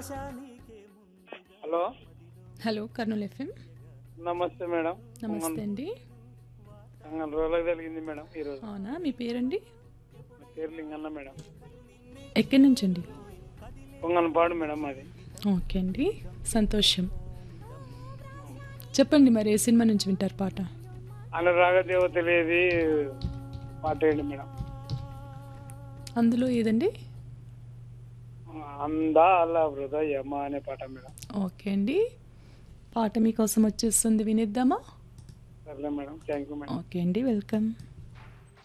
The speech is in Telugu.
హలో హలో కర్నూలు ఎఫ్ఎం నమస్తే మేడం నమస్తే అండి అంగన్ రోజులకు జరిగింది మేడం ఈరోజు అవునా మీ పేరండి నా పేరు లింగన్న మేడం ఎక్కడి నుంచి అండి పొంగనపాడు మేడం అది ఓకే అండి సంతోషం చెప్పండి మరి ఏ సినిమా నుంచి వింటారు పాట అనురాగ దేవతలేది పాట ఏంటి మేడం అందులో ఏదండి అందాల హృదయమ అనే పాట మేడం ఓకే అండి పాట మీకోసం వచ్చేస్తుంది వినిద్దామా సర్లే madam thank you madam okay అండి వెల్కమ్